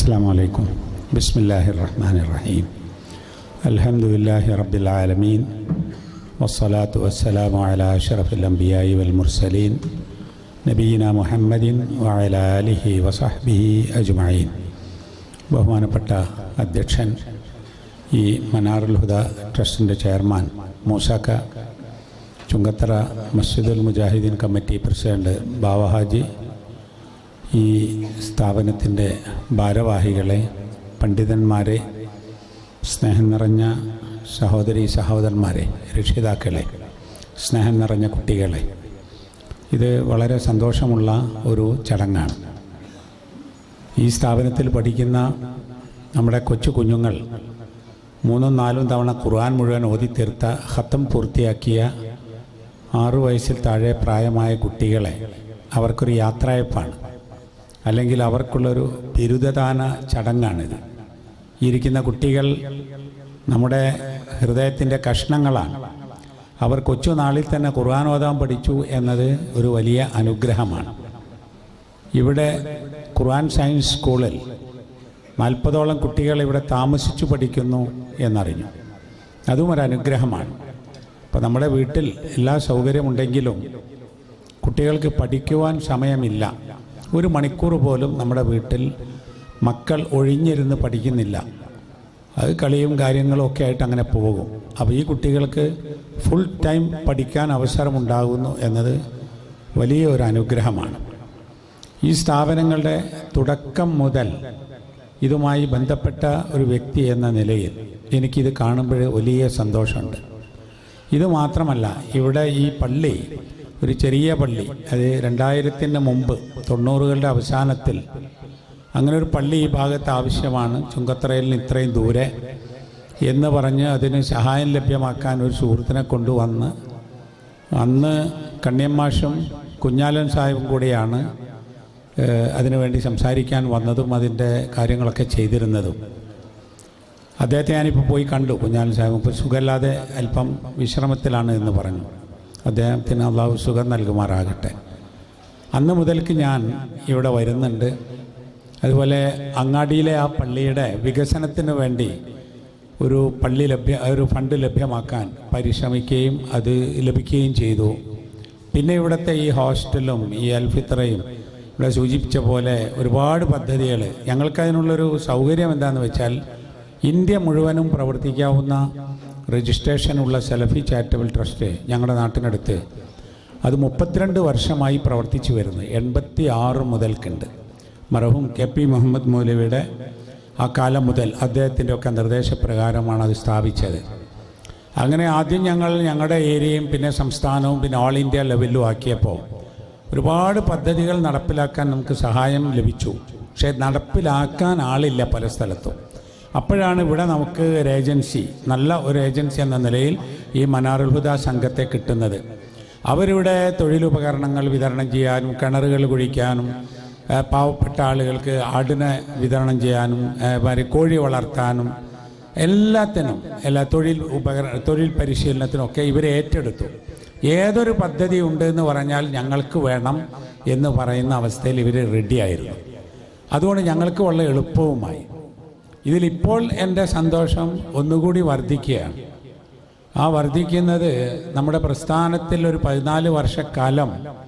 السلام عليكم بسم الله الرحمن الرحيم الحمد لله رب العالمين والصلاة والسلام على أشرف الأنبياء والمرسلين നബീന മുഹമ്മദിൻ വഅല ആലിഹി വസഹ്ബിഹി അജ്മഈൻ ബഹുമാനപ്പെട്ട അധ്യക്ഷൻ ഈ മനാറുൽ ഹുദ ട്രസ്റ്റിൻ്റെ chairman Moosakka Chungathara Masjidul Mujahideen committee president Bavahaji ഈ സ്ഥാപനത്തിൻ്റെ ഭാരവാഹികളെ പണ്ഡിതന്മാരെ സ്നേഹം നിറഞ്ഞ സഹോദരി സഹോദരന്മാരെ രക്ഷിതാക്കളെ സ്നേഹം നിറഞ്ഞ കുട്ടികളെ ഇത് വളരെ സന്തോഷമുള്ള ഒരു ചടങ്ങാണ് ഈ സ്ഥാപനത്തിൽ പഠിക്കുന്ന നമ്മുടെ കൊച്ചു കുഞ്ഞുങ്ങൾ മൂന്നും നാലും തവണ ഖുർആൻ മുഴുവൻ ഓതിത്തീർത്ത ഹത്തം പൂർത്തിയാക്കിയ ആറു വയസ്സിൽ താഴെ പ്രായമായ കുട്ടികളെ അവർക്കൊരു യാത്രയപ്പാണ് അല്ലെങ്കിൽ അവർക്കുള്ളൊരു ബിരുദദാന ചടങ്ങാണിത് ഈ ഇരിക്കുന്ന കുട്ടികൾ നമ്മുടെ ഹൃദയത്തിൻ്റെ കഷ്ണങ്ങളാണ് അവർ കൊച്ചുനാളിൽ തന്നെ ഖുർആൻ ഓതാൻ പഠിച്ചു എന്നത് ഒരു വലിയ അനുഗ്രഹമാണ് ഇവിടെ ഖുർആൻ സയൻസ് സ്കൂളിൽ നാൽപ്പതോളം കുട്ടികൾ ഇവിടെ താമസിച്ചു പഠിക്കുന്നു എന്നറിഞ്ഞു അതും ഒരു അനുഗ്രഹമാണ് അപ്പോൾ നമ്മുടെ വീട്ടിൽ എല്ലാ സൗകര്യമുണ്ടെങ്കിലും കുട്ടികൾക്ക് പഠിക്കുവാൻ സമയമില്ല ഒരു മണിക്കൂർ പോലും നമ്മുടെ വീട്ടിൽ മക്കൾ ഒഴിഞ്ഞിരുന്ന് പഠിക്കുന്നില്ല അത് കളിയും കാര്യങ്ങളും ഒക്കെ ആയിട്ട് അങ്ങനെ പോകും അപ്പോൾ ഈ കുട്ടികൾക്ക് ഫുൾ ടൈം പഠിക്കാൻ അവസരമുണ്ടാകുന്നു എന്നത് വലിയ ഒരു അനുഗ്രഹമാണ് ഈ സ്ഥാപനങ്ങളുടെ തുടക്കം മുതൽ ഇതുമായി ബന്ധപ്പെട്ട ഒരു വ്യക്തി എന്ന നിലയിൽ എനിക്കിത് കാണുമ്പോൾ വലിയ സന്തോഷമുണ്ട് ഇത് മാത്രമല്ല ഇവിടെ ഈ പള്ളി ഒരു ചെറിയ പള്ളി അത് രണ്ടായിരത്തിന് മുമ്പ് തൊണ്ണൂറുകളുടെ അവസാനത്തിൽ അങ്ങനെ ഒരു പള്ളി ഈ ഭാഗത്ത് ആവശ്യമാണ് ചുങ്കത്തറയിൽ നിന്ന് ഇത്രയും ദൂരെ എന്ന് പറഞ്ഞ് അതിന് സഹായം ലഭ്യമാക്കാൻ ഒരു സുഹൃത്തിനെ കൊണ്ടുവന്ന് അന്ന് കണ്ണിയമ്മാഷും കുഞ്ഞാലൻ സാഹിബും കൂടിയാണ് അതിനുവേണ്ടി സംസാരിക്കാൻ വന്നതും അതിൻ്റെ കാര്യങ്ങളൊക്കെ ചെയ്തിരുന്നതും അദ്ദേഹത്തെ ഞാനിപ്പോൾ പോയി കണ്ടു കുഞ്ഞാലൻ സാഹിബ് ഇപ്പോൾ സുഖമില്ലാതെ അല്പം വിശ്രമത്തിലാണ് എന്ന് പറഞ്ഞു അദ്ദേഹത്തിന് അള്ളാഹു സുഖം നൽകുമാറാകട്ടെ അന്ന് മുതൽക്ക് ഞാൻ ഇവിടെ വരുന്നുണ്ട് അതുപോലെ അങ്ങാടിയിലെ ആ പള്ളിയുടെ വികസനത്തിന് വേണ്ടി ഒരു പള്ളി ലഭ്യ ഒരു ഫണ്ട് ലഭ്യമാക്കാൻ പരിശ്രമിക്കുകയും അത് ലഭിക്കുകയും ചെയ്തു പിന്നെ ഇവിടുത്തെ ഈ ഹോസ്റ്റലും ഈ അൽഫിത്രയും ഇവിടെ സൂചിപ്പിച്ച പോലെ ഒരുപാട് പദ്ധതികൾ ഞങ്ങൾക്കതിനുള്ളൊരു സൗകര്യം എന്താണെന്ന് വെച്ചാൽ ഇന്ത്യ മുഴുവനും പ്രവർത്തിക്കാവുന്ന രജിസ്ട്രേഷനുള്ള സെലഫി ചാരിറ്റബിൾ ട്രസ്റ്റ് ഞങ്ങളുടെ നാട്ടിനടുത്ത് അത് മുപ്പത്തിരണ്ട് വർഷമായി പ്രവർത്തിച്ചു വരുന്നു എൺപത്തി ആറ് മുതൽക്കുണ്ട് മറഹൂം കെ പി മുഹമ്മദ് മൗലവിയുടെ ആ കാലം മുതൽ അദ്ദേഹത്തിൻ്റെ ഒക്കെ നിർദ്ദേശപ്രകാരമാണ് അത് സ്ഥാപിച്ചത് അങ്ങനെ ആദ്യം ഞങ്ങൾ ഞങ്ങളുടെ ഏരിയയും പിന്നെ സംസ്ഥാനവും പിന്നെ ഓൾ ഇന്ത്യ ലെവലിലും ആക്കിയപ്പോൾ ഒരുപാട് പദ്ധതികൾ നടപ്പിലാക്കാൻ നമുക്ക് സഹായം ലഭിച്ചു പക്ഷേ നടപ്പിലാക്കാൻ ആളില്ല പല സ്ഥലത്തും അപ്പോഴാണ് ഇവിടെ നമുക്ക് ഒരു ഏജൻസി നല്ല ഒരു ഏജൻസി എന്ന നിലയിൽ ഈ മനാറുൽ ഹുദ സംഘത്തെ കിട്ടുന്നത് അവരിവിടെ തൊഴിലുപകരണങ്ങൾ വിതരണം ചെയ്യാനും കിണറുകൾ കുഴിക്കാനും പാവപ്പെട്ട ആളുകൾക്ക് ആടിനെ വിതരണം ചെയ്യാനും കോഴി വളർത്താനും എല്ലാത്തിനും എല്ലാ തൊഴിൽ ഉപകരണ തൊഴിൽ പരിശീലനത്തിനൊക്കെ ഇവർ ഏറ്റെടുത്തു ഏതൊരു പദ്ധതി ഉണ്ട് എന്ന് പറഞ്ഞാൽ ഞങ്ങൾക്ക് വേണം എന്ന് പറയുന്ന അവസ്ഥയിൽ ഇവർ റെഡിയായിരുന്നു അതുകൊണ്ട് ഞങ്ങൾക്ക് വളരെ എളുപ്പവുമായി ഇതിലിപ്പോൾ എൻ്റെ സന്തോഷം ഒന്നുകൂടി വർദ്ധിക്കുകയാണ് ആ വർദ്ധിക്കുന്നത് നമ്മുടെ പ്രസ്ഥാനത്തിൽ ഒരു പതിനാല് വർഷക്കാലം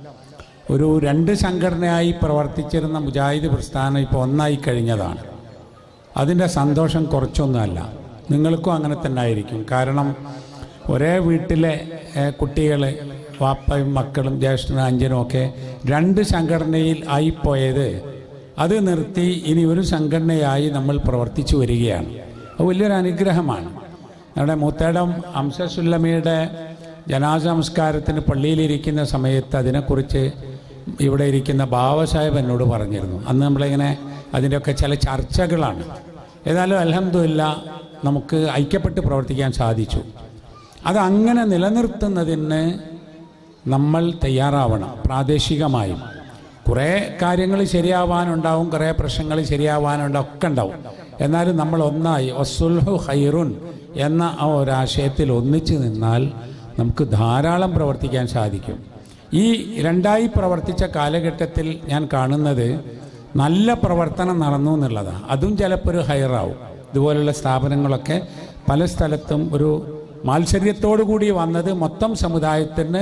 ഒരു രണ്ട് സംഘടനയായി പ്രവർത്തിച്ചിരുന്ന മുജാഹിദ് പ്രസ്ഥാനം ഇപ്പോൾ ഒന്നായി കഴിഞ്ഞതാണ് അതിൻ്റെ സന്തോഷം കുറച്ചൊന്നുമല്ല നിങ്ങൾക്കും അങ്ങനെ തന്നെ ആയിരിക്കും കാരണം ഒരേ വീട്ടിലെ കുട്ടികൾ വാപ്പയും മക്കളും ജ്യേഷ്ഠനും അഞ്ചനും ഒക്കെ രണ്ട് സംഘടനയിൽ ആയിപ്പോയത് അത് നിർത്തി ഇനി ഒരു സംഘടനയായി നമ്മൾ പ്രവർത്തിച്ചു വരികയാണ് അത് വലിയൊരു അനുഗ്രഹമാണ് നമ്മുടെ മൂത്തേടം അംസസുല്ലമിയുടെ ജനാസ നമസ്കാരത്തിന് പള്ളിയിലിരിക്കുന്ന സമയത്ത് അതിനെക്കുറിച്ച് ഇവിടെ ഇരിക്കുന്ന ബാബാസാഹിബ് എന്നോട് പറഞ്ഞിരുന്നു അന്ന് നമ്മളിങ്ങനെ അതിൻ്റെയൊക്കെ ചില ചർച്ചകളാണ് ഏതായാലും അലഹമില്ല നമുക്ക് ഐക്യപ്പെട്ട് പ്രവർത്തിക്കാൻ സാധിച്ചു അത് അങ്ങനെ നിലനിർത്തുന്നതിന് നമ്മൾ തയ്യാറാവണം പ്രാദേശികമായും കുറേ കാര്യങ്ങൾ ശരിയാവാനുണ്ടാവും കുറേ പ്രശ്നങ്ങൾ ശരിയാവാനുണ്ടാവും ഒക്കെ ഉണ്ടാവും എന്നാലും നമ്മൾ ഒന്നായി ഒസുൽഹു ഹൈറുൻ എന്ന ആ ഒരാശയത്തിൽ ഒന്നിച്ചു നിന്നാൽ നമുക്ക് ധാരാളം പ്രവർത്തിക്കാൻ സാധിക്കും ഈ രണ്ടായി പ്രവർത്തിച്ച കാലഘട്ടത്തിൽ ഞാൻ കാണുന്നത് നല്ല പ്രവർത്തനം നടന്നു എന്നുള്ളതാണ് അതും ചിലപ്പോൾ ഒരു ഹയറാവും ഇതുപോലുള്ള സ്ഥാപനങ്ങളൊക്കെ പല സ്ഥലത്തും ഒരു മാത്സര്യത്തോടു കൂടി വന്നത് മൊത്തം സമുദായത്തിന്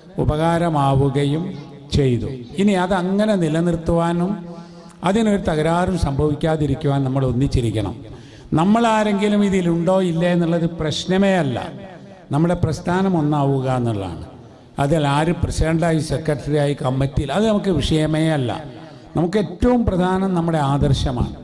ഉപകാരമാവുകയും ചെയ്തു ഇനി അത് അങ്ങനെ നിലനിർത്തുവാനും അതിനൊരു തകരാറും സംഭവിക്കാതിരിക്കുവാൻ നമ്മൾ ഒന്നിച്ചിരിക്കണം നമ്മൾ ആരെങ്കിലും ഇതിലുണ്ടോ ഇല്ലേ എന്നുള്ളത് പ്രശ്നമേ അല്ല നമ്മുടെ പ്രസ്ഥാനം ഒന്നാവുക എന്നുള്ളതാണ് അതിൽ ആര് പ്രസിഡൻ്റായി സെക്രട്ടറിയായി കമ്മിറ്റിയിൽ അത് നമുക്ക് വിഷയമേ അല്ല നമുക്ക് ഏറ്റവും പ്രധാനം നമ്മുടെ ആദർശമാണ്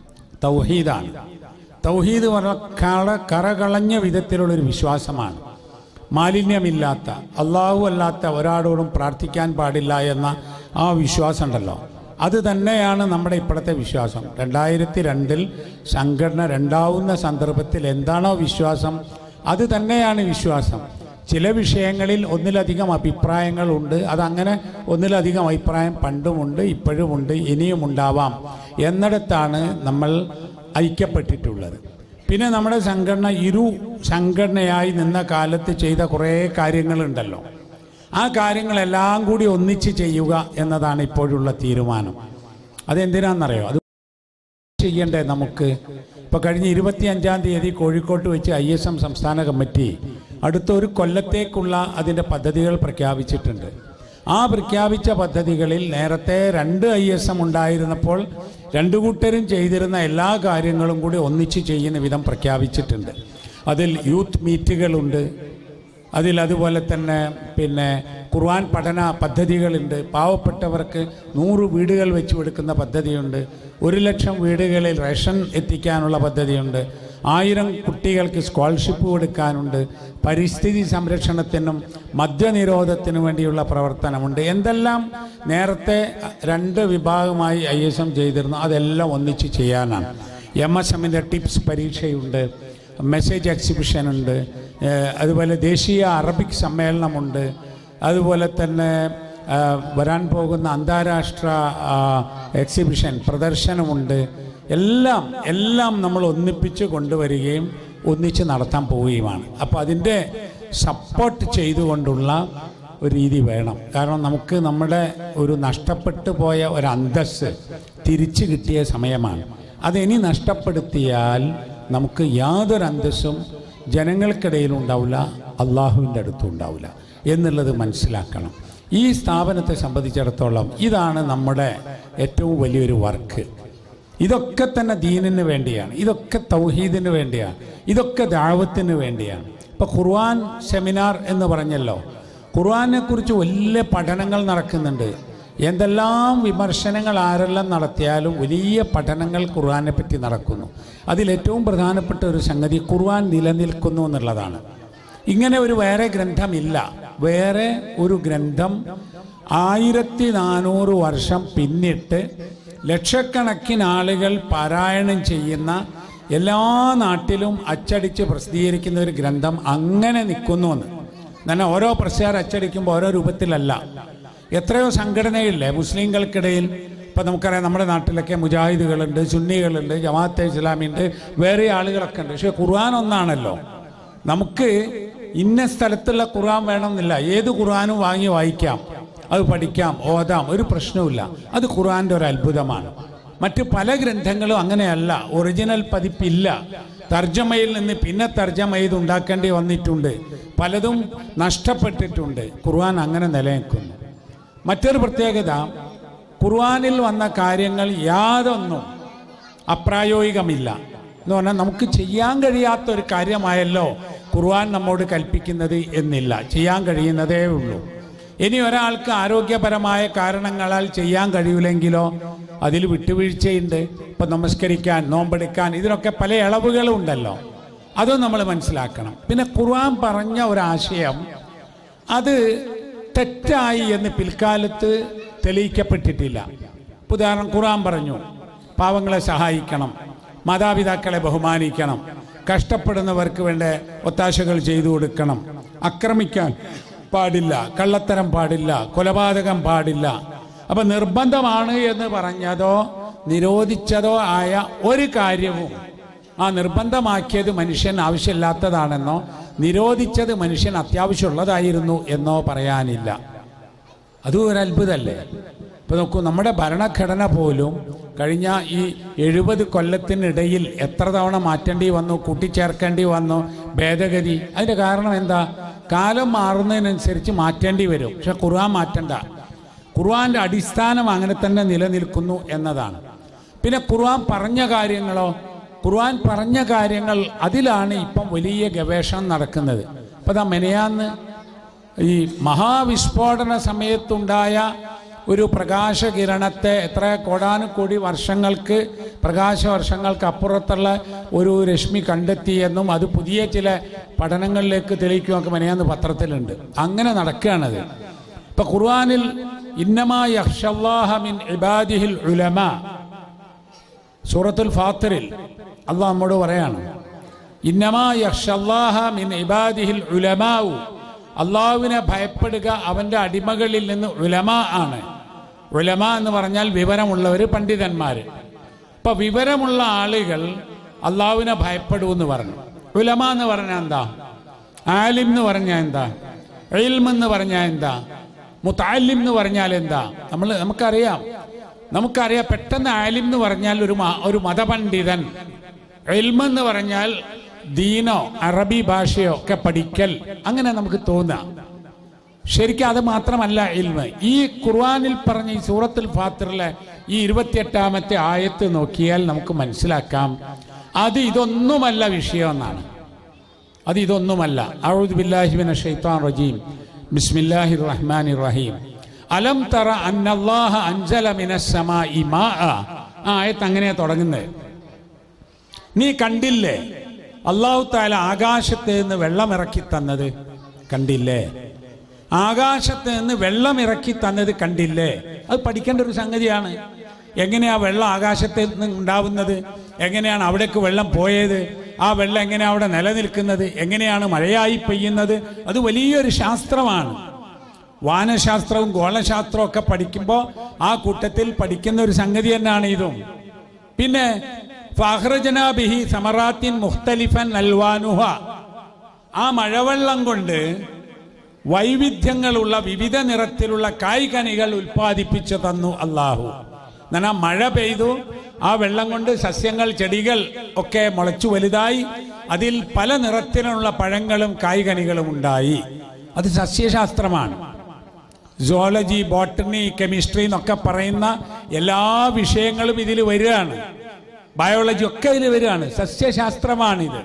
തൗഹീദാണ് തൗഹീദ് പറഞ്ഞ കള കറകളഞ്ഞ വിധത്തിലുള്ളൊരു വിശ്വാസമാണ് മാലിന്യമില്ലാത്ത അള്ളാഹു അല്ലാത്ത ഒരാളോടും പ്രാർത്ഥിക്കാൻ പാടില്ല എന്ന ആ വിശ്വാസം ഉണ്ടല്ലോ അത് തന്നെയാണ് നമ്മുടെ ഇപ്പോഴത്തെ വിശ്വാസം രണ്ടായിരത്തി രണ്ടിൽ സംഘടന രണ്ടാവുന്ന സന്ദർഭത്തിൽ എന്താണോ വിശ്വാസം അത് തന്നെയാണ് വിശ്വാസം ചില വിഷയങ്ങളിൽ ഒന്നിലധികം അഭിപ്രായങ്ങളുണ്ട് അതങ്ങനെ ഒന്നിലധികം അഭിപ്രായം പണ്ടുമുണ്ട് ഇപ്പോഴുമുണ്ട് ഇനിയും ഉണ്ടാവാം എന്നിടത്താണ് നമ്മൾ ഐക്യപ്പെട്ടിട്ടുള്ളത് പിന്നെ നമ്മുടെ സംഘടന ഇരു സംഘടനയായി നിന്ന കാലത്ത് ചെയ്ത കുറേ കാര്യങ്ങളുണ്ടല്ലോ ആ കാര്യങ്ങളെല്ലാം കൂടി ഒന്നിച്ച് ചെയ്യുക എന്നതാണ് ഇപ്പോഴുള്ള തീരുമാനം അതെന്തിനാണെന്നറിയോ അത് ചെയ്യണ്ടേ നമുക്ക് ഇപ്പോൾ കഴിഞ്ഞ ഇരുപത്തി അഞ്ചാം തീയതി കോഴിക്കോട്ട് വെച്ച് ഐ എസ് എം സംസ്ഥാന കമ്മിറ്റി അടുത്ത ഒരു കൊല്ലത്തേക്കുള്ള അതിൻ്റെ പദ്ധതികൾ പ്രഖ്യാപിച്ചിട്ടുണ്ട് ആ പ്രഖ്യാപിച്ച പദ്ധതികളിൽ നേരത്തെ രണ്ട് ഐ എസ് എം ഉണ്ടായിരുന്നപ്പോൾ രണ്ടു കൂട്ടരും ചെയ്തിരുന്ന എല്ലാ കാര്യങ്ങളും കൂടി ഒന്നിച്ച് ചെയ്യുന്ന വിധം പ്രഖ്യാപിച്ചിട്ടുണ്ട് അതിൽ യൂത്ത് മീറ്റുകളുണ്ട് അതിൽ അതുപോലെ തന്നെ പിന്നെ ഖുർആൻ പഠന പദ്ധതികളുണ്ട് പാവപ്പെട്ടവർക്ക് നൂറ് വീടുകൾ വെച്ച് കൊടുക്കുന്ന പദ്ധതിയുണ്ട് ഒരു ലക്ഷം വീടുകളിൽ റേഷൻ എത്തിക്കാനുള്ള പദ്ധതിയുണ്ട് ആയിരം കുട്ടികൾക്ക് സ്കോളർഷിപ്പ് കൊടുക്കാനുണ്ട് പരിസ്ഥിതി സംരക്ഷണത്തിനും മദ്യനിരോധത്തിനും വേണ്ടിയുള്ള പ്രവർത്തനമുണ്ട് എന്തെല്ലാം നേരത്തെ രണ്ട് വിഭാഗമായി ഐ എസ് എം ചെയ്തിരുന്നു അതെല്ലാം ഒന്നിച്ച് ചെയ്യാനാണ് എം എസ് എമ്മിൻ്റെ ടിപ്സ് പരീക്ഷയുണ്ട് മെസ്സേജ് എക്സിബിഷൻ ഉണ്ട് ഏഹ് അതുപോലെ ദേശീയ അറബിക് സമ്മേളനമുണ്ട് അതുപോലെ തന്നെ ആ, വരാൻ പോകുന്ന അന്താരാഷ്ട്ര ആ, എക്സിബിഷൻ പ്രദർശനമുണ്ട് എല്ലാം എല്ലാം നമ്മൾ ഒന്നിപ്പിച്ച് കൊണ്ടുവരികയും ഒന്നിച്ച് നടത്താൻ പോവുകയുമാണ് അപ്പോൾ അതിൻ്റെ സപ്പോർട്ട് ചെയ്തുകൊണ്ടുള്ള ഒരു രീതി വേണം കാരണം നമുക്ക് നമ്മുടെ ഒരു നഷ്ടപ്പെട്ടു പോയ ഒരു അന്തസ്സ് തിരിച്ചു കിട്ടിയ സമയമാണ് അതിനി നഷ്ടപ്പെടുത്തിയാൽ നമുക്ക് യാതൊരു അന്തസ്സും ജനങ്ങൾക്കിടയിലും ഉണ്ടാവില്ല അള്ളാഹുവിൻ്റെ അടുത്തും ഉണ്ടാവില്ല എന്നുള്ളത് മനസ്സിലാക്കണം ഈ സ്ഥാപനത്തെ സംബന്ധിച്ചിടത്തോളം ഇതാണ് നമ്മുടെ ഏറ്റവും വലിയൊരു വർക്ക് ഇതൊക്കെ തന്നെ ദീനിന് വേണ്ടിയാണ് ഇതൊക്കെ തൗഹീദിന് വേണ്ടിയാണ് ഇതൊക്കെ ദാവത്തിന് വേണ്ടിയാണ് ഇപ്പൊ ഖുർആൻ സെമിനാർ എന്ന് പറഞ്ഞല്ലോ ഖുർആനെ കുറിച്ച് വലിയ പഠനങ്ങൾ നടക്കുന്നുണ്ട് എന്തെല്ലാം വിമർശനങ്ങൾ ആരെല്ലാം നടത്തിയാലും വലിയ പഠനങ്ങൾ ഖുർആനെ പറ്റി നടക്കുന്നു അതിലേറ്റവും പ്രധാനപ്പെട്ട ഒരു സംഗതി ഖുർആൻ നിലനിൽക്കുന്നു എന്നുള്ളതാണ് ഇങ്ങനെ ഒരു വേറെ ഗ്രന്ഥമില്ല വേറെ ഒരു ഗ്രന്ഥം ആയിരത്തി നാനൂറ് വർഷം പിന്നിട്ട് ലക്ഷക്കണക്കിന് ആളുകൾ പാരായണം ചെയ്യുന്ന എല്ലാ നാട്ടിലും അച്ചടിച്ച് പ്രസിദ്ധീകരിക്കുന്ന ഒരു ഗ്രന്ഥം അങ്ങനെ നിൽക്കുന്നു എന്ന് എന്നാൽ ഓരോ പ്രസ്യാർ അച്ചടിക്കുമ്പോൾ ഓരോ രൂപത്തിലല്ല എത്രയോ സംഘടനയില്ലേ മുസ്ലിങ്ങൾക്കിടയിൽ ഇപ്പം നമുക്കറിയാം നമ്മുടെ നാട്ടിലൊക്കെ മുജാഹിദുകളുണ്ട് സുന്നികളുണ്ട് ജമാഅത്തെ ഇസ്ലാമിയുണ്ട് വേറെ ആളുകളൊക്കെ ഉണ്ട് പക്ഷേ ഖുർആൻ ഒന്നാണല്ലോ നമുക്ക് ഇന്ന സ്ഥലത്തുള്ള ഖുർആൻ വേണമെന്നില്ല ഏത് ഖുർആനും വാങ്ങി വായിക്കാം അത് പഠിക്കാം ഓതാം ഒരു പ്രശ്നവുമില്ല അത് ഖുർആന്റെ ഒരു അത്ഭുതമാണ് മറ്റ് പല ഗ്രന്ഥങ്ങളും അങ്ങനെയല്ല ഒറിജിനൽ പതിപ്പില്ല തർജ്ജമയിൽ നിന്ന് പിന്നെ തർജ്ജമ ചെയ്ത് ഉണ്ടാക്കേണ്ടി വന്നിട്ടുണ്ട് പലതും നഷ്ടപ്പെട്ടിട്ടുണ്ട് ഖുർആൻ അങ്ങനെ നിലനിൽക്കുന്നു മറ്റൊരു പ്രത്യേകത ഖുർആനിൽ വന്ന കാര്യങ്ങൾ യാതൊന്നും അപ്രായോഗികമില്ല എന്ന് പറഞ്ഞാൽ നമുക്ക് ചെയ്യാൻ കഴിയാത്ത ഒരു കാര്യമായല്ലോ ഖുർആൻ നമ്മോട് കൽപ്പിക്കുന്നത് എന്നില്ല ചെയ്യാൻ കഴിയുന്നതേ ഉള്ളൂ ഇനി ഒരാൾക്ക് ആരോഗ്യപരമായ കാരണങ്ങളാൽ ചെയ്യാൻ കഴിയില്ലെങ്കിലോ അതിൽ വിട്ടുവീഴ്ചയുണ്ട് ഇപ്പം നമസ്കരിക്കാൻ നോമ്പെടുക്കാൻ ഇതിനൊക്കെ പല ഇളവുകളും ഉണ്ടല്ലോ അതും നമ്മൾ മനസ്സിലാക്കണം പിന്നെ ഖുർആൻ പറഞ്ഞ ഒരാശയം അത് തെറ്റായി എന്ന് പിൽക്കാലത്ത് തെളിയിക്കപ്പെട്ടിട്ടില്ല ഇപ്പൊ ഉദാഹരണം ഖുർആൻ പറഞ്ഞു പാവങ്ങളെ സഹായിക്കണം മാതാപിതാക്കളെ ബഹുമാനിക്കണം കഷ്ടപ്പെടുന്നവർക്ക് വേണ്ട ഒത്താശകൾ ചെയ്തു കൊടുക്കണം ആക്രമിക്കാൻ പാടില്ല കള്ളത്തരം പാടില്ല കൊലപാതകം പാടില്ല അപ്പൊ നിർബന്ധമാണ് എന്ന് പറഞ്ഞതോ നിരോധിച്ചതോ ആയ ഒരു കാര്യവും ആ നിർബന്ധമാക്കിയത് മനുഷ്യൻ ആവശ്യമില്ലാത്തതാണെന്നോ നിരോധിച്ചത് മനുഷ്യൻ അത്യാവശ്യമുള്ളതായിരുന്നു എന്നോ പറയാനില്ല അതും ഒരു അത്ഭുതമല്ലേ ഇപ്പോൾ നോക്കൂ നമ്മുടെ ഭരണഘടന പോലും കഴിഞ്ഞ ഈ എഴുപത് കൊല്ലത്തിനിടയിൽ എത്ര തവണ മാറ്റേണ്ടി വന്നു കൂട്ടിച്ചേർക്കേണ്ടി വന്നു ഭേദഗതി അതിൻ്റെ കാരണം എന്താ കാലം മാറുന്നതിനനുസരിച്ച് മാറ്റേണ്ടി വരും പക്ഷെ ഖുർആൻ മാറ്റണ്ട ഖുർആന്റെ അടിസ്ഥാനം അങ്ങനെ തന്നെ നിലനിൽക്കുന്നു എന്നതാണ് പിന്നെ ഖുർആൻ പറഞ്ഞ കാര്യങ്ങളോ ഖുർആൻ പറഞ്ഞ കാര്യങ്ങൾ അതിലാണ് ഇപ്പം വലിയ ഗവേഷണം നടക്കുന്നത് ഇപ്പം ദാ മെനയാന്ന് ഈ മഹാവിസ്ഫോടന സമയത്തുണ്ടായ ഒരു പ്രകാശകിരണത്തെ എത്ര കോടാനുകോടി വർഷങ്ങൾക്ക് പ്രകാശ വർഷങ്ങൾക്ക് അപ്പുറത്തുള്ള ഒരു രശ്മി കണ്ടെത്തിയെന്നും അത് പുതിയ ചില പഠനങ്ങളിലേക്ക് തെളിയിക്കുമൊക്കെ മെനയാന്ന് പത്രത്തിലുണ്ട് അങ്ങനെ നടക്കുകയാണത് ഇപ്പൊ ഖുർആനിൽ ഇന്നമാ യഹ്ഷല്ലാഹ മിൻ ഇബാദിഹിൽ ഉലമ സൂറത്തുൽ ഫാത്തിറിൽ അള്ളാഹ് നമ്മോട് പറയാണ് ഇന്നമാ യഹ്ഷല്ലാഹ മിൻ ഇബാദിഹിൽ ഉലമാഉ അള്ളാഹുവിനെ ഭയപ്പെടുക അവന്റെ അടിമകളിൽ നിന്ന് ഉലമ ആണ് ഉലമ എന്ന് പറഞ്ഞാൽ വിവരമുള്ളവർ പണ്ഡിതന്മാര് ഇപ്പൊ വിവരമുള്ള ആളുകൾ അള്ളാഹുവിനെ ഭയപ്പെടൂ എന്ന് പറഞ്ഞു ഉലമ എന്ന് പറഞ്ഞാൽ എന്താ ആലിം എന്ന് പറഞ്ഞാൽ എന്താ ഇൽം എന്ന് പറഞ്ഞാൽ എന്താ മുത്താലിം എന്ന് പറഞ്ഞാൽ എന്താ നമ്മൾ നമുക്കറിയാം നമുക്കറിയാം പെട്ടെന്ന് ആലിം എന്ന് പറഞ്ഞാൽ ഒരു മ- ഒരു മതപണ്ഡിതൻ ഇൽമ എന്ന് പറഞ്ഞാൽ ദീനോ അറബി ഭാഷയോ ഒക്കെ പഠിക്കൽ അങ്ങനെ നമുക്ക് തോന്നാം ശരിക്കും അത് മാത്രമല്ല ഇൽമ ഈ ഖുർആനിൽ പറഞ്ഞ ഈ സൂറത്തുൽ ഫാത്തിറിലെ ഈ ഇരുപത്തിയെട്ടാമത്തെ ആയത്ത് നോക്കിയാൽ നമുക്ക് മനസ്സിലാക്കാം അത് ഇതൊന്നുമല്ല വിഷയം എന്നാണ് അത് ഇതൊന്നുമല്ല അഊദു ബില്ലാഹി മിനശ് ശൈത്വാൻ റജീം ബിസ്മില്ലാഹിർ റഹ്മാനിർ റഹീം അലം തറ അന്നല്ലാഹ അൻസല മിനസ് സമാഇ മാഅ ആ ആയത്ത് അങ്ങനെയാ തുടങ്ങുന്നത് നീ കണ്ടില്ലേ അള്ളാഹു താല ആകാശത്ത് നിന്ന് വെള്ളം ഇറക്കി തന്നത് കണ്ടില്ലേ ആകാശത്ത് നിന്ന് വെള്ളം ഇറക്കി തന്നത് കണ്ടില്ലേ അത് പഠിക്കേണ്ട ഒരു സംഗതിയാണ് എങ്ങനെയാ വെള്ളം ആകാശത്ത് നിന്ന് ഉണ്ടാവുന്നത് എങ്ങനെയാണ് അവിടേക്ക് വെള്ളം പോയത് ആ വെള്ളം എങ്ങനെയാ അവിടെ നിലനിൽക്കുന്നത് എങ്ങനെയാണ് മഴയായി പെയ്യുന്നത് അത് വലിയൊരു ശാസ്ത്രമാണ് വാനശാസ്ത്രവും ഗോളശാസ്ത്രവും ഒക്കെ പഠിക്കുമ്പോൾ ആ കൂട്ടത്തിൽ പഠിക്കുന്ന ഒരു സംഗതി തന്നെയാണ് ഇതും പിന്നെ ഫഹ്റജന ബിഹി സമറാത്തിൻ മുഖ്തലിഫൻ അൽവാനുഹ ആ മഴവെള്ളം കൊണ്ട് വൈവിധ്യങ്ങളുള്ള വിവിധ നിറത്തിലുള്ള കായ്കനികൾ ഉൽപ്പാദിപ്പിച്ചു തന്നു അള്ളാഹു എന്നാ മഴ പെയ്തു ആ വെള്ളം കൊണ്ട് സസ്യങ്ങൾ ചെടികൾ ഒക്കെ മുളച്ചു വലുതായി അതിൽ പല നിറത്തിലുള്ള പഴങ്ങളും കായ്കനികളും ഉണ്ടായി അത് സസ്യശാസ്ത്രമാണ് സുവോളജി ബോട്ടണി കെമിസ്ട്രി എന്നൊക്കെ പറയുന്ന എല്ലാ വിഷയങ്ങളും ഇതിൽ വരികയാണ് ബയോളജി ഒക്കെ ഇതിൽ വരികയാണ് സസ്യശാസ്ത്രമാണിത്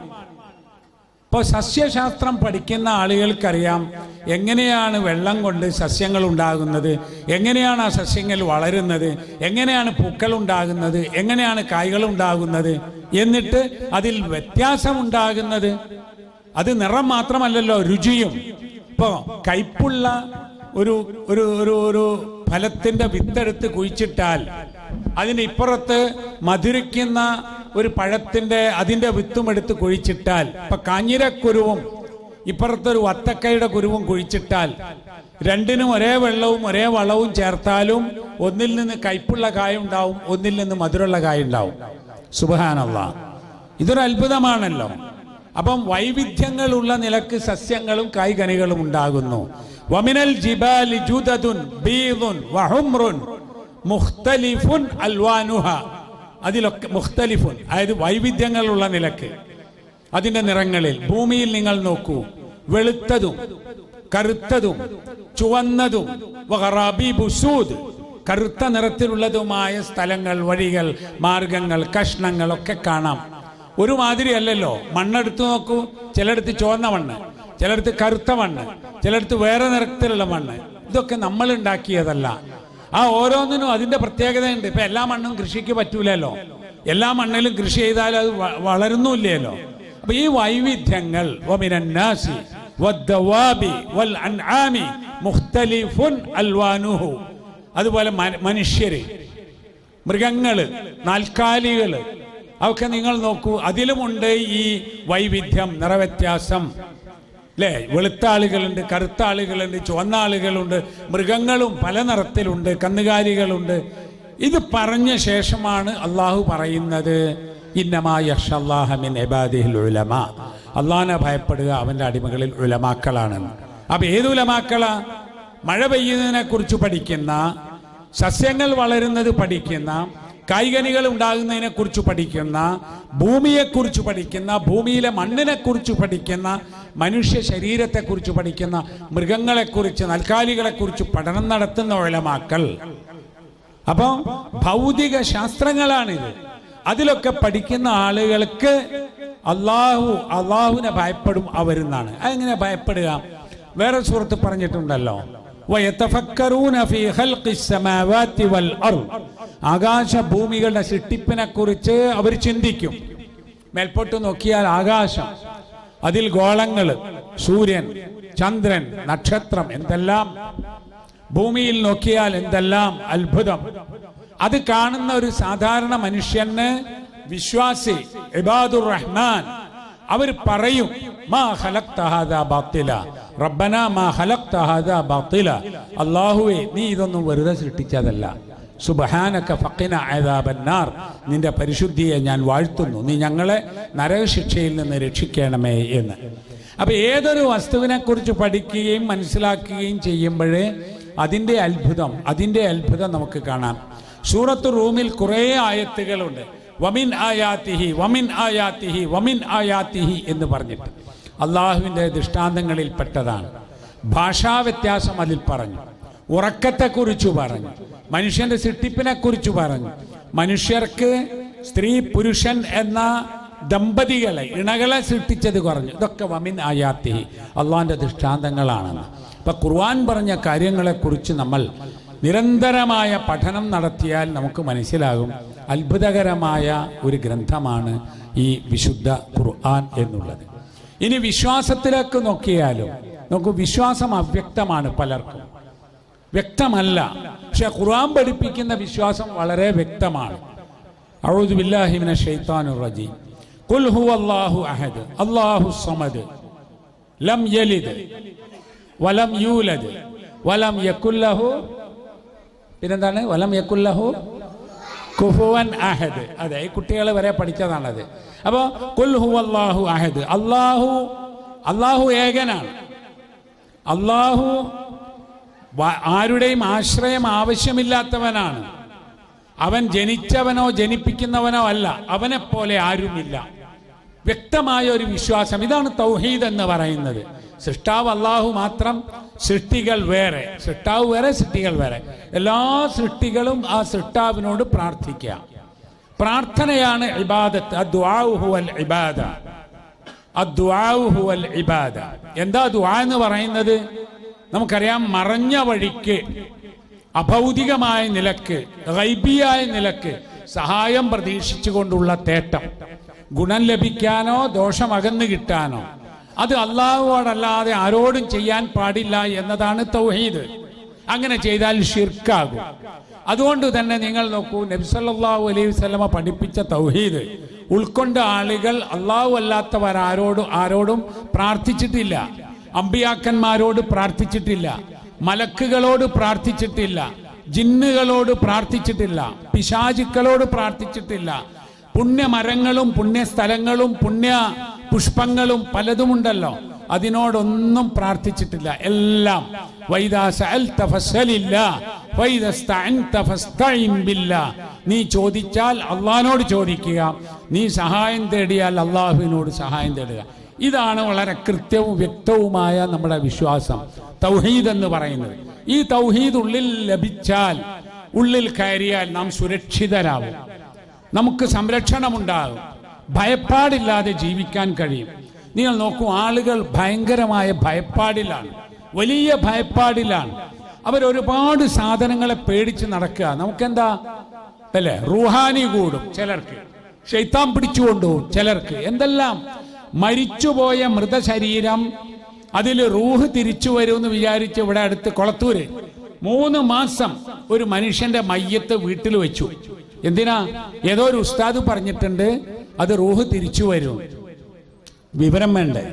ഇപ്പോൾ സസ്യശാസ്ത്രം പഠിക്കുന്ന ആളുകൾക്കറിയാം എങ്ങനെയാണ് വെള്ളം കൊണ്ട് സസ്യങ്ങൾ ഉണ്ടാകുന്നത് എങ്ങനെയാണ് ആ സസ്യങ്ങൾ വളരുന്നത് എങ്ങനെയാണ് പൂക്കൾ ഉണ്ടാകുന്നത് എങ്ങനെയാണ് കായ്കൾ ഉണ്ടാകുന്നത് എന്നിട്ട് അതിൽ വ്യത്യാസം ഉണ്ടാകുന്നത് അത് നിറം മാത്രമല്ലല്ലോ രുചിയും ഇപ്പോ കയ്പുള്ള ഒരു ഒരു ഒരു ഒരു ഫലത്തിന്റെ വിത്തെടുത്ത് കുഴിച്ചിട്ടാൽ അതിന് ഇപ്പുറത്ത് മധുരിക്കുന്ന ഒരു പഴത്തിന്റെ അതിന്റെ വിത്തും എടുത്ത് കുഴിച്ചിട്ടാൽ ഇപ്പൊ കാഞ്ഞിരക്കുരുവും ഇപ്പുറത്തൊരു വത്തക്കയുടെ കുരുവും കുഴിച്ചിട്ടാൽ രണ്ടിനും ഒരേ വെള്ളവും ഒരേ വളവും ചേർത്താലും ഒന്നിൽ നിന്ന് കയ്പുള്ള കായ ഉണ്ടാവും ഒന്നിൽ നിന്ന് മധുരമുള്ള കായ ഉണ്ടാവും സുബഹാനല്ല ഇതൊരു അത്ഭുതമാണല്ലോ അപ്പം വൈവിധ്യങ്ങളുള്ള നിലക്ക് സസ്യങ്ങളും കായ്കനികളും ഉണ്ടാകുന്നു വമിനൽ ജിബാലി ജുദതുൻ ബീദുൻ വഹുംറുൻ മുഖ്തലിഫുൻ അൽവാനുഹ അതിലൊക്കെ മുഖ്തലിഫുൻ അതായത് വൈവിധ്യങ്ങളുള്ള നിലക്ക് അതിന്റെ നിറങ്ങളിൽ ഭൂമിയിൽ നിങ്ങൾ നോക്കൂ വെളുത്തതും കറുത്തതും ചുവന്നതും വഗറാബീബു സൂദ് കറുത്ത നിറത്തിലുള്ളതുമായ സ്ഥലങ്ങൾ വഴികൾ മാർഗങ്ങൾ കഷ്ണങ്ങൾ ഒക്കെ കാണാം ഒരു മാതിരി അല്ലല്ലോ മണ്ണെടുത്ത് നോക്കൂ ചിലയിടത്ത് ചുവന്ന മണ്ണ് ചിലയിടത്ത് കറുത്ത മണ്ണ് ചിലയിടത്ത് വേറെ നിറത്തിലുള്ള മണ്ണ് ഇതൊക്കെ നമ്മൾ ഉണ്ടാക്കിയതല്ല ആ ഓരോന്നിനും അതിന്റെ പ്രത്യേകതയുണ്ട് ഇപ്പൊ എല്ലാ മണ്ണും കൃഷിക്ക് പറ്റൂലല്ലോ എല്ലാ മണ്ണിലും കൃഷി ചെയ്താൽ അത് വ- വളരുന്നുമില്ലല്ലോ അപ്പൊ ഈ വൈവിധ്യങ്ങൾ വമിനന്നാസി വദ്ദവാബി വൽ അൻആമി മുഖ്തലിഫുൻ അൽവാനുഹു അതുപോലെ മ- മനുഷ്യര് മൃഗങ്ങള് നാൽക്കാലികള് അതൊക്കെ നിങ്ങൾ നോക്കൂ അതിലുമുണ്ട് ഈ വൈവിധ്യം നിറവ്യത്യാസം അല്ലേ വെളുത്ത ആളുകളുണ്ട് കറുത്ത ആളുകളുണ്ട് ചുവന്ന ആളുകളുണ്ട് മൃഗങ്ങളും പല നിറത്തിലുണ്ട് കന്നുകാലികളുണ്ട് ഇത് പറഞ്ഞ ശേഷമാണ് അള്ളാഹു പറയുന്നത് ഇന്നമാഹിൻ എബാദിഹിൽ ഉലമ അള്ളാഹിനെ ഭയപ്പെടുക അവന്റെ അടിമകളിൽ ഉലമാക്കളാണെന്ന് അപ്പൊ ഏത് ഉലമാക്കളാ മഴ പെയ്യുന്നതിനെ കുറിച്ച് പഠിക്കുന്ന സസ്യങ്ങൾ വളരുന്നത് പഠിക്കുന്ന കായികനികൾ ഉണ്ടാകുന്നതിനെ കുറിച്ച് പഠിക്കുന്ന ഭൂമിയെക്കുറിച്ച് പഠിക്കുന്ന ഭൂമിയിലെ മണ്ണിനെ കുറിച്ച് പഠിക്കുന്ന മനുഷ്യ ശരീരത്തെക്കുറിച്ച് പഠിക്കുന്ന മൃഗങ്ങളെക്കുറിച്ച് നൽകാലികളെക്കുറിച്ച് പഠനം നടത്തുന്ന ഉഴലമാക്കൾ അപ്പോൾ ഭൗതിക ശാസ്ത്രങ്ങളാണിത് അതിലൊക്കെ പഠിക്കുന്ന ആളുകൾക്ക് അള്ളാഹു അള്ളാഹുവിനെ ഭയപ്പെടും അവരെന്നാണ് അതെങ്ങനെ ഭയപ്പെടുക വേറെ സുഹൃത്ത് പറഞ്ഞിട്ടുണ്ടല്ലോ وَيَتَفَكَّرُونَ فِي خَلْقِ السَّمَاوَاتِ وَالْأَرْضِ ആകാശ ഭൂമികളുടെ സൃഷ്ടിപ്പിനെ കുറിച്ച് അവർ ചിന്തിക്കും മേൽപോട്ട് നോക്കിയാൽ ആകാശം അതിൽ ഗോളങ്ങൾ സൂര്യൻ ചന്ദ്രൻ നക്ഷത്രം എന്തെല്ലാം ഭൂമിയിൽ നോക്കിയാൽ എന്തെല്ലാം അത്ഭുതം അത് കാണുന്ന ഒരു സാധാരണ മനുഷ്യന് വിശ്വാസി ഇബാദുർ റഹ്മാൻ അവർ പറയും മാ ഖലഖ്ത ഹാദാ ബാത്തില റബ്ബന മാ ഖലഖ്ത ഹാദാ ബാത്തില അല്ലാഹുവേ നീ ഇതൊന്നും വെറുതെ സൃഷ്ടിച്ചതല്ല സുബ്ഹാനക ഫഖിന അദാബന്നാർ നിന്റെ പരിശുദ്ധിയെ ഞാൻ വാഴ്ത്തുന്നു നീ ഞങ്ങളെ നരകശിക്ഷയിൽ നിന്ന് രക്ഷിക്കണമേ എന്ന് അപ്പൊ ഏതൊരു വസ്തുവിനെ കുറിച്ച് പഠിക്കുകയും മനസ്സിലാക്കുകയും ചെയ്യുമ്പോഴേ അതിൻ്റെ അത്ഭുതം അതിൻ്റെ അത്ഭുതം നമുക്ക് കാണാം സൂറത്ത് റൂമിൽ കുറേ ആയത്തുകളുണ്ട് വമിൻ ആയാത്തിഹി വമിൻ ആയാത്തിഹി വമിൻ ആയാത്തിഹി എന്ന് പറഞ്ഞിട്ട് അള്ളാഹുവിൻ്റെ ദൃഷ്ടാന്തങ്ങളിൽ പെട്ടതാണ് ഭാഷാ വ്യത്യാസം അതിൽ പറഞ്ഞു ഉറക്കത്തെക്കുറിച്ച് പറഞ്ഞു മനുഷ്യന്റെ സൃഷ്ടിപ്പിനെ കുറിച്ച് പറഞ്ഞു മനുഷ്യർക്ക് സ്ത്രീ പുരുഷൻ എന്ന ദമ്പതികളെ ഇണകളെ സൃഷ്ടിച്ചത് കുറഞ്ഞു ഇതൊക്കെ വമിൻ ആയാത്തി അള്ളാഹിന്റെ ദൃഷ്ടാന്തങ്ങളാണെന്ന് ഇപ്പൊ ഖുർആൻ പറഞ്ഞ കാര്യങ്ങളെക്കുറിച്ച് നമ്മൾ നിരന്തരമായ പഠനം നടത്തിയാൽ നമുക്ക് മനസ്സിലാകും അത്ഭുതകരമായ ഒരു ഗ്രന്ഥമാണ് ഈ വിശുദ്ധ ഖുർആൻ എന്നുള്ളത് ഇനി വിശ്വാസത്തിലേക്ക് നോക്കിയാലും നോക്കൂ വിശ്വാസം അവ്യക്തമാണ് പലർക്കും വ്യക്തമല്ല പക്ഷെ ഖുർആൻ പഠിപ്പിക്കുന്ന വിശ്വാസം വളരെ വ്യക്തമാണ് അഊദു ബില്ലാഹി മിനശ് ശൈത്താനിർ റജീം ഖുൽ ഹുവല്ലാഹു അഹദ് അല്ലാഹു സമദ് ലം യലിദ് വലം യൂലദ് വലം യകുല്ലഹു പിന്നെന്താണ് വലം യകുല്ലഹു കുഫുവൻ അഹദ് അതെ ഈ കുട്ടികൾ വരെ പഠിച്ചതാണത് അപ്പോൾ കുൽ ഹുവല്ലാഹു അഹദ് അല്ലാഹു അല്ലാഹു ഏകനാണ് അല്ലാഹു വ- ആരുടെയും ആശ്രയം ആവശ്യമില്ലാത്തവനാണ് അവൻ ജനിച്ചവനോ ജനിപ്പിക്കുന്നവനോ അല്ല അവനെ പോലെ ആരുമില്ല വ്യക്തമായ ഒരു വിശ്വാസം ഇതാണ് തൗഹീദ് എന്ന് പറയുന്നത് സൃഷ്ടാവ് അള്ളാഹു മാത്രം സൃഷ്ടികൾ വേറെ സൃഷ്ടാവ് വേറെ സൃഷ്ടികൾ വേറെ എല്ലാ സൃഷ്ടികളും ആ സൃഷ്ടാവിനോട് പ്രാർത്ഥിക്കുക പ്രാർത്ഥനയാണ് ഇബാദത്ത് അദ്ദുആഉ ഹുവൽ ഇബാദ അദ്ദുആഉ ഹുവൽ ഇബാദ എന്താ ദുആ എന്ന് പറയുന്നത് നമുക്കറിയാം മറഞ്ഞ വഴിക്ക് അഭൗതികമായ നിലക്ക് ഗൈബിയായ നിലക്ക് സഹായം പ്രതീക്ഷിച്ചുകൊണ്ടുള്ള തേട്ടം ഗുണം ലഭിക്കാനോ ദോഷം അകന്നു കിട്ടാനോ അത് അള്ളാഹുവോടല്ലാതെ ആരോടും ചെയ്യാൻ പാടില്ല എന്നതാണ് തൗഹീദ് അങ്ങനെ ചെയ്താൽ ഷിർക്കാകും അതുകൊണ്ട് തന്നെ നിങ്ങൾ നോക്കൂ നബ്സല്ലാഹു അലൈഹി വസല്ലമ പഠിപ്പിച്ച തൗഹീദ് ഉൾക്കൊണ്ട ആളുകൾ അള്ളാഹു അല്ലാത്തവർ ആരോടും ആരോടും പ്രാർത്ഥിച്ചിട്ടില്ല അമ്പിയാക്കന്മാരോട് പ്രാർത്ഥിച്ചിട്ടില്ല മലക്കുകളോട് പ്രാർത്ഥിച്ചിട്ടില്ല ജിന്നുകളോട് പ്രാർത്ഥിച്ചിട്ടില്ല പിശാചുക്കളോട് പ്രാർത്ഥിച്ചിട്ടില്ല പുണ്യമരങ്ങളും പുണ്യസ്ഥലങ്ങളും പുണ്യ പുഷ്പങ്ങളും പലതുമുണ്ടല്ലോ അതിനോടൊന്നും പ്രാർത്ഥിച്ചിട്ടില്ല എല്ലാം വൈദാ സഅൽത ഫസ്അലില്ലാ, വൈദാ സ്തഅൻത ഫസ്തഇൻ ബില്ലാ. നീ ചോദിച്ചാൽ അള്ളാഹിനോട് ചോദിക്കുക നീ സഹായം തേടിയാൽ അള്ളാഹുവിനോട് സഹായം തേടുക ഇതാണ് വളരെ കൃത്യവും വ്യക്തവുമായ നമ്മുടെ വിശ്വാസം തൗഹീദ് എന്ന് പറയുന്നത് ഈ തൗഹീദ് ഉള്ളിൽ ലഭിച്ചാൽ ഉള്ളിൽ കയറിയാൽ നാം സുരക്ഷിതരാകും നമുക്ക് സംരക്ഷണമുണ്ടാകും ഭയപ്പാടില്ലാതെ ജീവിക്കാൻ കഴിയും നിങ്ങൾ നോക്കൂ ആളുകൾ ഭയങ്കരമായ ഭയപ്പാടിലാണ് വലിയ ഭയപ്പാടിലാണ് അവരൊരുപാട് സാധനങ്ങളെ പേടിച്ച് നടക്കുക നമുക്കെന്താ അല്ലേ റൂഹാനി കൂടും ചിലർക്ക് ഷെയ്ത്താൻ പിടിച്ചുകൊണ്ടുപോകും ചിലർക്ക് എന്തെല്ലാം മരിച്ചുപോയ മൃതശരീരം അതിൽ റൂഹ് തിരിച്ചു വരുമെന്ന് വിചാരിച്ച് ഇവിടെ അടുത്ത് കൊളത്തൂര് മൂന്ന് മാസം ഒരു മനുഷ്യന്റെ മയ്യത്ത് വീട്ടിൽ വെച്ചു എന്തിനാ ഏതോ ഒരു ഉസ്താദ് പറഞ്ഞിട്ടുണ്ട് അത് റൂഹ് തിരിച്ചു വരും വിവരം വേണ്ടേ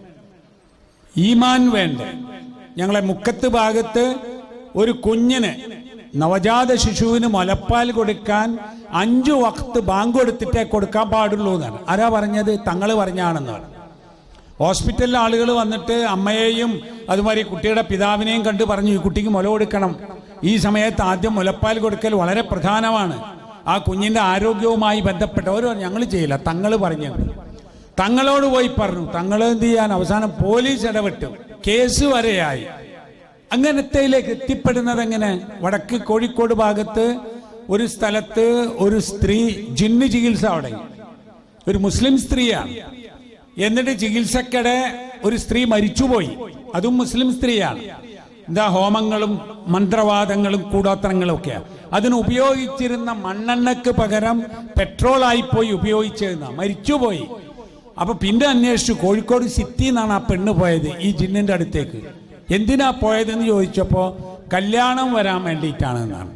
ഈമാൻ വേണ്ടേ ഞങ്ങളെ മുക്കത്ത് ഭാഗത്ത് ഒരു കുഞ്ഞിന് നവജാത ശിശുവിന് മുലപ്പാൽ കൊടുക്കാൻ അഞ്ചു വക്ത് ബാങ്ക് കൊടുത്തിട്ടേ കൊടുക്കാൻ പാടുള്ളൂ എന്നാണ് ആരാ പറഞ്ഞത് തങ്ങൾ പറഞ്ഞാണെന്നാണ് ഹോസ്പിറ്റലിൽ ആളുകൾ വന്നിട്ട് അമ്മയെയും അതുമാതിരി കുട്ടിയുടെ പിതാവിനെയും കണ്ട് പറഞ്ഞു ഈ കുട്ടിക്ക് മുല കൊടുക്കണം ഈ സമയത്ത് ആദ്യം മുലപ്പാൽ കൊടുക്കൽ വളരെ പ്രധാനമാണ് ആ കുഞ്ഞിന്റെ ആരോഗ്യവുമായി ബന്ധപ്പെട്ട ഓരോ ഞങ്ങൾ ചെയ്യില്ല തങ്ങൾ പറഞ്ഞു തങ്ങളോട് പോയി പറഞ്ഞു തങ്ങൾ എന്ത് ചെയ്യാൻ അവസാനം പോലീസ് ഇടപെട്ടു കേസ് വരെയായി അങ്ങനത്തേലേക്ക് എത്തിപ്പെടുന്നത് എങ്ങനെ വടക്ക് കോഴിക്കോട് ഭാഗത്ത് ഒരു സ്ഥലത്ത് ഒരു സ്ത്രീ ജിന്ന് ചികിത്സ അവിടെ ഒരു മുസ്ലിം സ്ത്രീയാണ് എന്നിട്ട് ചികിത്സക്കിടെ ഒരു സ്ത്രീ മരിച്ചുപോയി അതും മുസ്ലിം സ്ത്രീയാണ് എന്താ ഹോമങ്ങളും മന്ത്രവാദങ്ങളും കൂടോത്രങ്ങളും ഒക്കെ അതിന് ഉപയോഗിച്ചിരുന്ന മണ്ണെണ്ണക്ക് പകരം പെട്രോൾ ആയിപ്പോയി ഉപയോഗിച്ചിരുന്ന മരിച്ചുപോയി അപ്പൊ പിന്നെ അന്വേഷിച്ചു കോഴിക്കോട് സിറ്റി എന്നാണ് ആ പെണ്ണ് പോയത് ഈ ജിന്നിന്റെ അടുത്തേക്ക് എന്തിനാ പോയതെന്ന് ചോദിച്ചപ്പോ കല്യാണം വരാൻ വേണ്ടിയിട്ടാണ് എന്നാണ്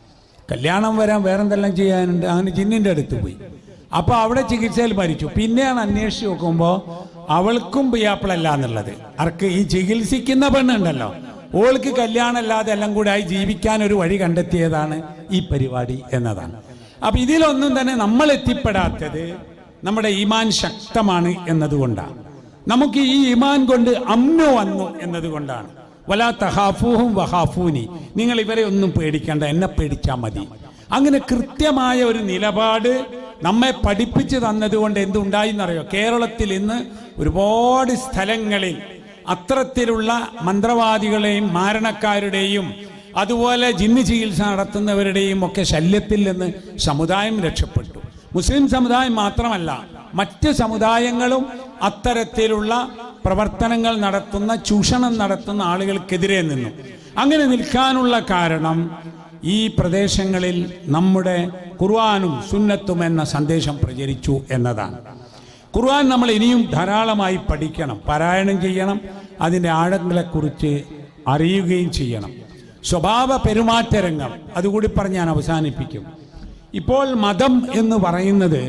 കല്യാണം വരാൻ വേറെന്തെല്ലാം ചെയ്യാനുണ്ട് അങ്ങനെ ജിന്നിന്റെ അടുത്ത് പോയി അപ്പൊ അവിടെ ചികിത്സയിൽ മരിച്ചു പിന്നെയാണ് അന്വേഷിച്ച് നോക്കുമ്പോ അവൾക്കും പിയാപ്പിളല്ല എന്നുള്ളത് അവർക്ക് ഈ ചികിത്സിക്കുന്ന പെണ്ണുണ്ടല്ലോ ഓൾക്ക് കല്യാണം അല്ലാതെ എല്ലാം കൂടെ ആയി ജീവിക്കാൻ ഒരു വഴി കണ്ടെത്തിയതാണ് ഈ പരിപാടി എന്നതാണ് അപ്പൊ ഇതിലൊന്നും തന്നെ നമ്മൾ എത്തിപ്പെടാത്തത് നമ്മുടെ ഈമാൻ ശക്തമാണ് എന്നതുകൊണ്ടാണ് നമുക്ക് ഈ ഈമാൻ കൊണ്ട് അമ്മ വന്നു എന്നതുകൊണ്ടാണ് വലാ തഹാഫൂഹും വഹാഫൂനി നിങ്ങൾ ഇവരെ ഒന്നും പേടിക്കണ്ട എന്നെ പേടിച്ചാൽ മതി അങ്ങനെ കൃത്യമായ ഒരു നിലപാട് നമ്മെ പഠിപ്പിച്ചു തന്നതുകൊണ്ട് എന്തുണ്ടായി എന്നറിയോ കേരളത്തിൽ ഇന്ന് ഒരുപാട് സ്ഥലങ്ങളിൽ അത്തരത്തിലുള്ള മന്ത്രവാദികളെയും മാരണക്കാരുടെയും അതുപോലെ ജിന്ന് ചികിത്സ നടത്തുന്നവരുടെയും ഒക്കെ ശല്യത്തിൽ നിന്ന് സമുദായം രക്ഷപ്പെട്ടു മുസ്ലിം സമുദായം മാത്രമല്ല മറ്റ് സമുദായങ്ങളും അത്തരത്തിലുള്ള പ്രവർത്തനങ്ങൾ നടത്തുന്ന ചൂഷണം നടത്തുന്ന ആളുകൾക്കെതിരെ നിന്നു അങ്ങനെ നിൽക്കാനുള്ള കാരണം ഈ പ്രദേശങ്ങളിൽ നമ്മുടെ ഖുർആാനും സുന്നത്തും എന്ന സന്ദേശം പ്രചരിച്ചു എന്നതാണ് ഖുർആൻ നമ്മൾ ഇനിയും ധാരാളമായി പഠിക്കണം പാരായണം ചെയ്യണം അതിൻ്റെ ആഴങ്ങളെക്കുറിച്ച് അറിയുകയും ചെയ്യണം സ്വഭാവ പെരുമാറ്റരംഗം അതുകൂടി പറഞ്ഞ് ഞാൻ അവസാനിപ്പിക്കും ഇപ്പോൾ മതം എന്ന് പറയുന്നത്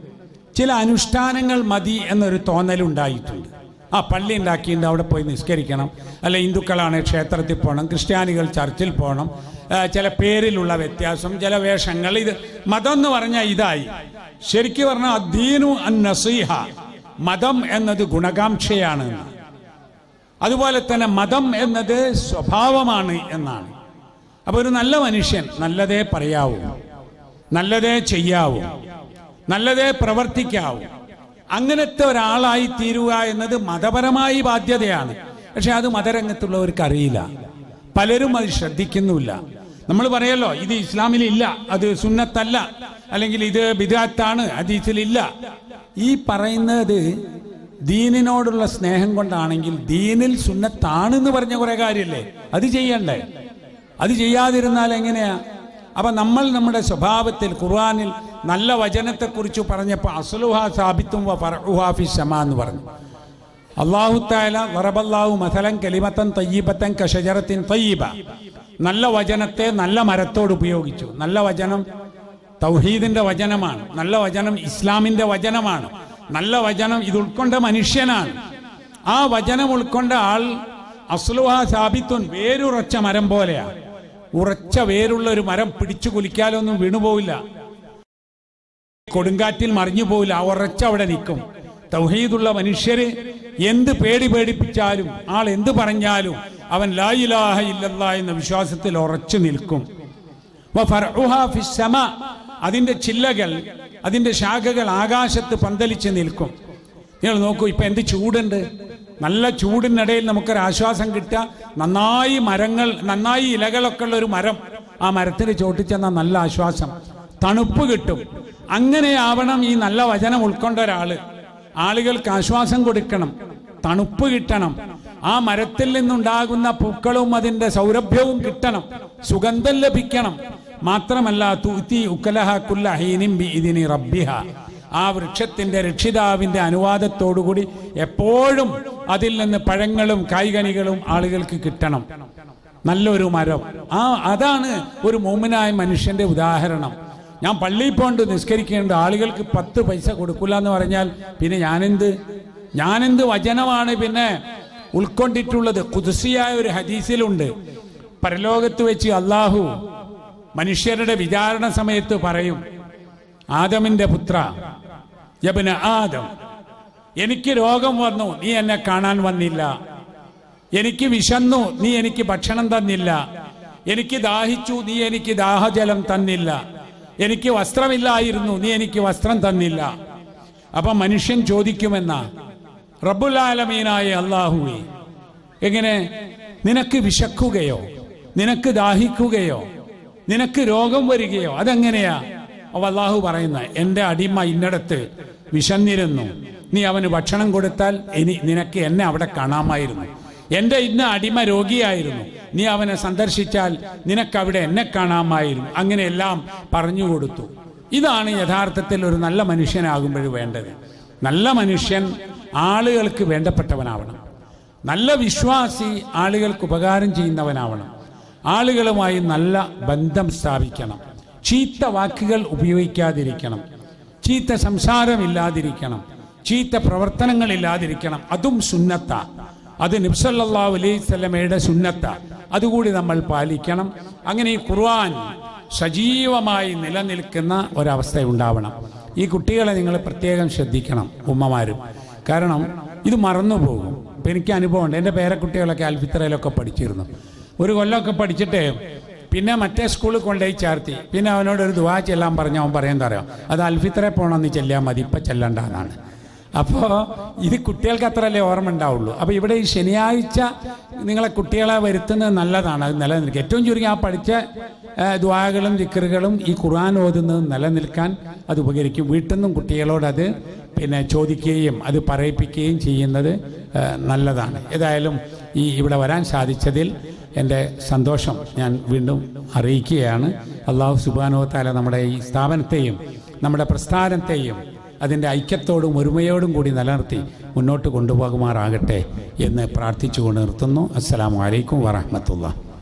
ചില അനുഷ്ഠാനങ്ങൾ മതി എന്നൊരു തോന്നലുണ്ടായിട്ടുണ്ട് ആ പള്ളി ഉണ്ടാക്കിയിട്ട് അവിടെ പോയി നിസ്കരിക്കണം അല്ല ഹിന്ദുക്കളാണ് ക്ഷേത്രത്തിൽ പോകണം ക്രിസ്ത്യാനികൾ ചർച്ചിൽ പോകണം ആ, ചില പേരിലുള്ള വ്യത്യാസം ചില വേഷങ്ങൾ ഇത് മതം എന്ന് പറഞ്ഞാൽ ഇതായി ശരിക്കും പറഞ്ഞാൽ അദ്ദീനു അൻ നസീഹ മതം എന്നത് ഗുണകാംക്ഷയാണ് എന്ന്. അതുപോലെ തന്നെ മതം എന്നത് സ്വഭാവമാണ് എന്നാണ് അപ്പൊ ഒരു നല്ല മനുഷ്യൻ നല്ലതേ പറയാവൂ നല്ലതേ ചെയ്യാവൂ നല്ലതേ പ്രവർത്തിക്കാവൂ അങ്ങനത്തെ ഒരാളായി തീരുക എന്നത് മതപരമായി ബാധ്യതയാണ് പക്ഷെ അത് മതരംഗത്തുള്ളവർക്ക് അറിയില്ല പലരും അത് ശ്രദ്ധിക്കുന്നുമില്ല നമ്മൾ പറയല്ലോ ഇത് ഇസ്ലാമിൽ ഇല്ല അത് സുന്നത്തല്ല അല്ലെങ്കിൽ ഇത് ബിദാത്താണ് ഹദീസിലില്ല ഈ പറയുന്നത് ദീനിനോടുള്ള സ്നേഹം കൊണ്ടാണെങ്കിൽ ദീനിൽ സുന്നത്താണെന്ന് പറഞ്ഞ കുറെ കാര്യല്ലേ അത് ചെയ്യണ്ടേ അത് ചെയ്യാതിരുന്നാൽ എങ്ങനെയാ അപ്പൊ നമ്മൾ നമ്മുടെ സ്വഭാവത്തിൽ ഖുർആനിൽ നല്ല വചനത്തെക്കുറിച്ച് പറഞ്ഞപ്പോൾ അസ്ലുഹ സാബിത്തും ഫി ശമ എന്ന് പറഞ്ഞു അള്ളാഹു താല വറബല്ലാഹു മസലൻ കലിമത്തൻ തയ്യബത്തൻ കഷജറത്തിൻ തയ്യബ നല്ല വചനത്തെ നല്ല മരത്തോട് ഉപയോഗിച്ചു നല്ല വചനം തൗഹീദിന്റെ വചനമാണ് നല്ല വചനം ഇസ്ലാമിന്റെ വചനമാണ് നല്ല വചനം ഇത് ഉൾക്കൊണ്ട മനുഷ്യനാണ് ആ വചനം ഉൾക്കൊണ്ട ആൾ അസ്ലുഹ സാബിത്തുൻ വേരുറച്ച മരം പോലെയാ ഉറച്ച വേരുള്ള ഒരു മരം പിടിച്ചു കുലിക്കാലൊന്നും വീണുപോവില്ല കൊടുങ്കാറ്റിൽ മറിഞ്ഞു പോവില്ല ആ ഉറച്ച അവിടെ നിൽക്കും തൗഹീദുള്ള മനുഷ്യര് എന്ത് പേടി പേടിപ്പിച്ചാലും ആൾ എന്ത് പറഞ്ഞാലും അവൻ ലായിലാഹ ഇല്ലല്ലാ എന്ന വിശ്വാസത്തിൽ ഉറച്ചു നിൽക്കും വഫർഉഹാ ഫിസ്സമ. അതിന്റെ ചില്ലകൾ അതിന്റെ ശാഖകൾ ആകാശത്ത് പന്തലിച്ച് നിൽക്കും നിങ്ങൾ നോക്കൂ ഇപ്പൊ എന്ത് ചൂടുണ്ട് നല്ല ചൂടിനിടയിൽ നമുക്കൊരു ആശ്വാസം കിട്ടുക നന്നായി മരങ്ങൾ നന്നായി ഇലകളൊക്കെ ഉള്ള ഒരു മരം ആ മരത്തിന് ചോട്ടിച്ചെന്നാൽ നല്ല ആശ്വാസം തണുപ്പ് കിട്ടും അങ്ങനെയാവണം ഈ നല്ല വചനം ഉൾക്കൊണ്ട ഒരാള് ആളുകൾക്ക് ആശ്വാസം കൊടുക്കണം തണുപ്പ് കിട്ടണം ആ മരത്തിൽ നിന്നുണ്ടാകുന്ന പൂക്കളും അതിന്റെ സൗരഭ്യവും കിട്ടണം സുഗന്ധം ലഭിക്കണം മാത്രമല്ല തൂത്തി ഉക്കലഹ കുല്ല ഹീനിം ബി ഇതിനി റബ്ബിഹ ആ വൃക്ഷത്തിന്റെ രക്ഷിതാവിന്റെ അനുവാദത്തോടുകൂടി എപ്പോഴും അതിൽ നിന്ന് പഴങ്ങളും കായ്കനികളും ആളുകൾക്ക് കിട്ടണം നല്ലൊരു മരം ആ അതാണ് ഒരു മോമിനായ മനുഷ്യന്റെ ഉദാഹരണം ഞാൻ പള്ളിയിൽ പോണ്ട് നിസ്കരിക്കേണ്ട ആളുകൾക്ക് പത്ത് പൈസ കൊടുക്കില്ല എന്ന് പറഞ്ഞാൽ പിന്നെ ഞാനെന്ത് ഞാനെന്ത് വചനമാണ് പിന്നെ ഉൾക്കൊണ്ടിട്ടുള്ളത് കുതിസിയായ ഒരു ഹദീസിലുണ്ട് പരലോകത്ത് വെച്ച് അള്ളാഹു മനുഷ്യരുടെ വിചാരണ സമയത്ത് പറയും ആദമിന്റെ പുത്ര യബന ആദം എനിക്ക് രോഗം വന്നു നീ എന്നെ കാണാൻ വന്നില്ല എനിക്ക് വിശന്നു നീ എനിക്ക് ഭക്ഷണം തന്നില്ല എനിക്ക് ദാഹിച്ചു നീ എനിക്ക് ദാഹജലം തന്നില്ല എനിക്ക് വസ്ത്രമില്ലായിരുന്നു നീ എനിക്ക് വസ്ത്രം തന്നില്ല അപ്പൊ മനുഷ്യൻ ചോദിക്കുമെന്ന റബ്ബുലാലമീനായ അള്ളാഹുവേ എങ്ങനെ നിനക്ക് വിശക്കുകയോ നിനക്ക് ദാഹിക്കുകയോ നിനക്ക് രോഗം വരികയോ അതെങ്ങനെയാ അവ അള്ളാഹു പറയുന്ന എൻ്റെ അടിമ ഇന്നടത്ത് വിശന്നിരുന്നു നീ അവന് ഭക്ഷണം കൊടുത്താൽ ഇനി നിനക്ക് എന്നെ അവിടെ കാണാമായിരുന്നു എൻ്റെ ഇന്ന അടിമ രോഗിയായിരുന്നു നീ അവനെ സന്ദർശിച്ചാൽ നിനക്കവിടെ എന്നെ കാണാമായിരുന്നു അങ്ങനെയെല്ലാം പറഞ്ഞു കൊടുത്തു ഇതാണ് യഥാർത്ഥത്തിൽ ഒരു നല്ല മനുഷ്യനാകുമ്പോൾ വേണ്ടത് നല്ല മനുഷ്യൻ ആളുകൾക്ക് വേണ്ടപ്പെട്ടവനാവണം നല്ല വിശ്വാസി ആളുകൾക്ക് ഉപകാരം ചെയ്യുന്നവനാവണം ആളുകളുമായി നല്ല ബന്ധം സ്ഥാപിക്കണം ചീത്ത വാക്കുകൾ ഉപയോഗിക്കാതിരിക്കണം ചീത്ത സംസാരമില്ലാതിരിക്കണം ചീത്ത പ്രവർത്തനങ്ങളില്ലാതിരിക്കണം അതും സുന്നത്ത അത് നിബ്സല്ലാ അലൈഹി സ്വലമയുടെ സുന്നത്ത അതുകൂടി നമ്മൾ പാലിക്കണം അങ്ങനെ ഈ ഖുർആൻ സജീവമായി നിലനിൽക്കുന്ന ഒരവസ്ഥ ഉണ്ടാവണം ഈ കുട്ടികളെ നിങ്ങൾ പ്രത്യേകം ശ്രദ്ധിക്കണം ഉമ്മമാരും കാരണം ഇത് മറന്നുപോകും ഇപ്പം എനിക്ക് അനുഭവമുണ്ട് എൻ്റെ പേരക്കുട്ടികളൊക്കെ അൽഫിത്രയിലൊക്കെ പഠിച്ചിരുന്നു ഒരു കൊല്ലമൊക്കെ പഠിച്ചിട്ട് പിന്നെ മറ്റേ സ്കൂളിൽ കൊണ്ടുപോയി ചേർത്തി പിന്നെ അവനോട് ഒരു ദുവാ ചെല്ലാൻ പറഞ്ഞ അവൻ പറയാൻ തരാം അത് അൽഫിത്ര പോകണമെന്ന് ചെല്ലാൻ മതി ഇപ്പം ചെല്ലണ്ട എന്നാണ് അപ്പോൾ ഇത് കുട്ടികൾക്ക് അത്രയല്ലേ ഓർമ്മ ഉണ്ടാവുള്ളൂ അപ്പോൾ ഇവിടെ ഈ ശനിയാഴ്ച നിങ്ങളെ കുട്ടികളെ വരുത്തുന്നത് നല്ലതാണ് അത് നിലനിൽക്കുക ഏറ്റവും ചുരുങ്ങി ആ പഠിച്ച ദ്വാകളും ദിക്കറുകളും ഈ ഖുർആൻ ഓതുന്നത് നിലനിൽക്കാൻ അത് ഉപകരിക്കും വീട്ടിൽ നിന്നും കുട്ടികളോട് അത് പിന്നെ ചോദിക്കുകയും അത് പറയിപ്പിക്കുകയും ചെയ്യുന്നത് ഏഹ്, നല്ലതാണ് ഏതായാലും ഈ ഇവിടെ വരാൻ സാധിച്ചതിൽ എൻ്റെ സന്തോഷം ഞാൻ വീണ്ടും അറിയിക്കുകയാണ് അള്ളാഹു സുബാനോ താല നമ്മുടെ ഈ സ്ഥാപനത്തെയും നമ്മുടെ പ്രസ്ഥാനത്തെയും അതിൻ്റെ ഐക്യത്തോടും ഒരുമയോടും കൂടി നിലനിർത്തി മുന്നോട്ട് കൊണ്ടുപോകുമാറാകട്ടെ എന്ന് പ്രാർത്ഥിച്ചുകൊണ്ട് നിർത്തുന്നു അസ്സലാമു അലൈക്കും വറഹമത്തുള്ള